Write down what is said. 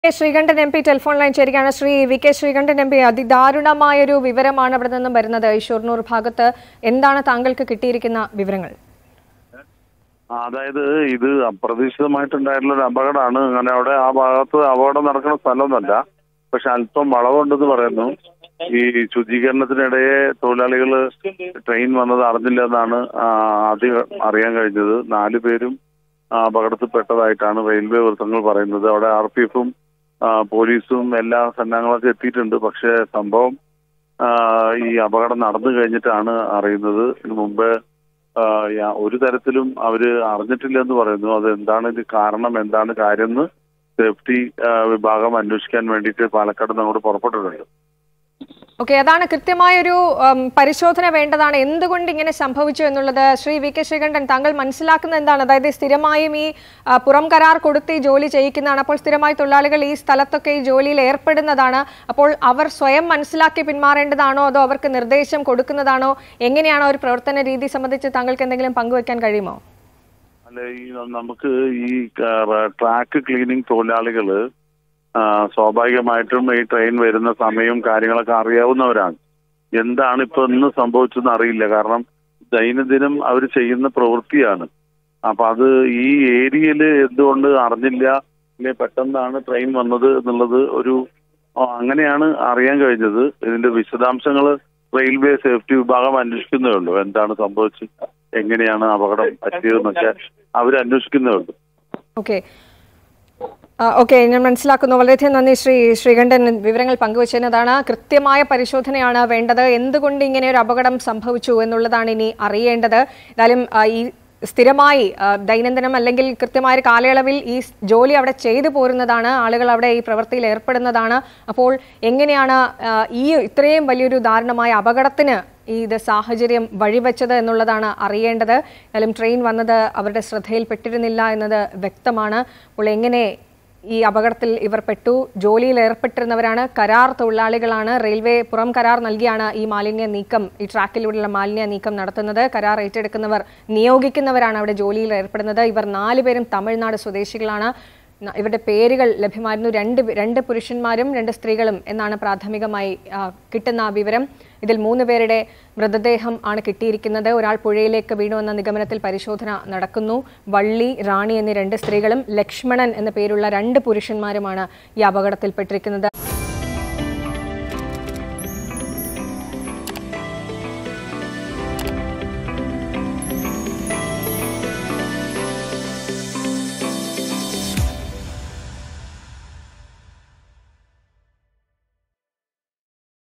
K Sreekantan M P telephone line ചേരുകയാണ് Shri V K Sreekantan M P അതിദാരുണമായൊരു വിവരമാണ് അവിടെ നിന്നും വരുന്നത് ഈ ഷൊർണൂർ ഭാഗത്ത് എന്താണ് താങ്കൾക്ക് കിട്ടിയിരിക്കുന്ന വിവരങ്ങൾ ആ, അതായത് ഇത് അപ്രതീക്ഷിതമായിട്ടുണ്ടായിട്ടുള്ള ഒരു അപകടമാണ് അങ്ങനെ അവിടെ ആ ഭാഗത്ത് അപകടം നടക്കുന്ന സ്ഥലമൊന്നല്ല പക്ഷെ അല്പം വളവുണ്ടെന്ന് പറയുന്നു ഈ ശുചീകരണത്തിനിടയെ തൊഴിലാളികൾ ട്രെയിൻ വന്നത് അറിഞ്ഞില്ല എന്നാണ് ആ, ആദ്യം അറിയാൻ കഴിഞ്ഞത് നാല് പേരും ആ, അപകടത്തിൽപ്പെട്ടതായിട്ടാണ് റെയിൽവേ വൃത്തങ്ങൾ പറയുന്നത് അവിടെ ആർ പി എഫും പോലീസും എല്ലാ സന്നാഹങ്ങളൊക്കെ എത്തിയിട്ടുണ്ട് പക്ഷേ സംഭവം ആ, ഈ അപകടം നടന്നു കഴിഞ്ഞിട്ടാണ് അറിയുന്നത് ഇതിനു മുമ്പ് ആ, യാ- ഒരു തരത്തിലും അവര് അറിഞ്ഞിട്ടില്ലെന്ന് പറയുന്നു അത് എന്താണ് ഇത് കാരണം എന്താണ് കാര്യം എന്ന് സേഫ്റ്റി ആ, വിഭാഗം അന്വേഷിക്കാൻ വേണ്ടിയിട്ട് പാലക്കാട് നിന്ന് അങ്ങോട്ട് പുറപ്പെട്ടിട്ടുണ്ട് ഓക്കെ അതാണ് കൃത്യമായൊരു ഉം, പരിശോധന വേണ്ടതാണ് എന്തുകൊണ്ട് ഇങ്ങനെ സംഭവിച്ചു എന്നുള്ളത് ശ്രീ വി കെ ശ്രീകണ്ഠൻ താങ്കൾ മനസ്സിലാക്കുന്നത് എന്താണ് അതായത് സ്ഥിരമായും ഈ ആ, പുറം കരാർ കൊടുത്ത് ഈ ജോലി ചെയ്യിക്കുന്നതാണ് അപ്പോൾ സ്ഥിരമായി തൊഴിലാളികൾ ഈ സ്ഥലത്തൊക്കെ ഈ ജോലിയിൽ ഏർപ്പെടുന്നതാണ് അപ്പോൾ അവർ സ്വയം മനസ്സിലാക്കി പിന്മാറേണ്ടതാണോ അതോ അവർക്ക് നിർദ്ദേശം കൊടുക്കുന്നതാണോ എങ്ങനെയാണ് ഒരു പ്രവർത്തന രീതി സംബന്ധിച്ച് താങ്കൾക്ക് എന്തെങ്കിലും പങ്കുവെക്കാൻ കഴിയുമോ അല്ല ഈ നമുക്ക് ഈ ട്രാക്ക് ക്ലീനിങ് തൊഴിലാളികള് ആ, സ്വാഭാവികമായിട്ടും ഈ ട്രെയിൻ വരുന്ന സമയവും കാര്യങ്ങളൊക്കെ അറിയാവുന്നവരാണ് എന്താണ് ഇപ്പൊ ഇന്ന് സംഭവിച്ചതെന്ന് അറിയില്ല കാരണം ദൈനംദിനം അവർ ചെയ്യുന്ന പ്രവൃത്തിയാണ് അപ്പൊ അത് ഈ ഏരിയയിൽ എന്തുകൊണ്ട് അറിഞ്ഞില്ല ഇല്ലേ പെട്ടെന്നാണ് ട്രെയിൻ വന്നത് എന്നുള്ളത് ഒരു ആ, അങ്ങനെയാണ് അറിയാൻ കഴിഞ്ഞത് ഇതിന്റെ വിശദാംശങ്ങൾ റെയിൽവേ സേഫ്റ്റി വിഭാഗം അന്വേഷിക്കുന്നേ ഉള്ളൂ എന്താണ് സംഭവിച്ചത് എങ്ങനെയാണ് അപകടം പറ്റിയതെന്നൊക്കെ അവർ അന്വേഷിക്കുന്നേ ഉള്ളൂ ഓക്കെ ഓക്കെ ഞാൻ മനസ്സിലാക്കുന്നു വളരെയധികം നന്ദി ശ്രീ ശ്രീകണ്ഠൻ വിവരങ്ങൾ പങ്കുവച്ചതാണ് കൃത്യമായ പരിശോധനയാണ് വേണ്ടത് എന്തുകൊണ്ട് ഇങ്ങനെ ഒരു അപകടം സംഭവിച്ചു എന്നുള്ളതാണ് ഇനി അറിയേണ്ടത് എന്തായാലും ആ, ഈ സ്ഥിരമായി ആ, ദൈനംദിനം അല്ലെങ്കിൽ കൃത്യമായ ഒരു കാലയളവിൽ ഈ സ് ജോലി അവിടെ ചെയ്തു പോരുന്നതാണ് ആളുകൾ അവിടെ ഈ പ്രവൃത്തിയിൽ ഏർപ്പെടുന്നതാണ് അപ്പോൾ എങ്ങനെയാണ് ആ, ഈ ഇത്രയും വലിയൊരു ദാരുണമായ അപകടത്തിന് ഈ ഇത് സാഹചര്യം വഴിവെച്ചത് എന്നുള്ളതാണ് അറിയേണ്ടത് എന്നാലും ട്രെയിൻ വന്നത് അവരുടെ ശ്രദ്ധയിൽപ്പെട്ടിരുന്നില്ല എന്നത് വ്യക്തമാണ് അപ്പോൾ എങ്ങനെ ഈ അപകടത്തിൽ ഇവർ പെട്ടു ജോലിയിൽ ഏർപ്പെട്ടിരുന്നവരാണ് കരാർ തൊഴിലാളികളാണ് റെയിൽവേ പുറം കരാർ നൽകിയാണ് ഈ മാലിന്യ നീക്കം ഈ ട്രാക്കിലൂടെയുള്ള മാലിന്യ നീക്കം നടത്തുന്നത് കരാർ ഏറ്റെടുക്കുന്നവർ നിയോഗിക്കുന്നവരാണ് അവിടെ ജോലിയിൽ ഏർപ്പെടുന്നത് ഇവർ നാലുപേരും തമിഴ്നാട് സ്വദേശികളാണ് ന- ഇവരുടെ പേരുകൾ ലഭ്യമായിരുന്നു രണ്ട് പേ- രണ്ട് പുരുഷന്മാരും രണ്ട് സ്ത്രീകളും എന്നാണ് പ്രാഥമികമായി ആ, കിട്ടുന്ന ആ വിവരം ഇതിൽ മൂന്ന് പേരുടെ മൃതദേഹം ആണ് കിട്ടിയിരിക്കുന്നത് ഒരാൾ പുഴയിലേക്ക് വീണുവെന്ന നിഗമനത്തിൽ പരിശോധന നടക്കുന്നു വള്ളി റാണി എന്നീ രണ്ട് സ്ത്രീകളും ലക്ഷ്മണൻ എന്ന പേരുള്ള രണ്ട് പുരുഷന്മാരുമാണ് ഈ അപകടത്തിൽപ്പെട്ടിരിക്കുന്നത്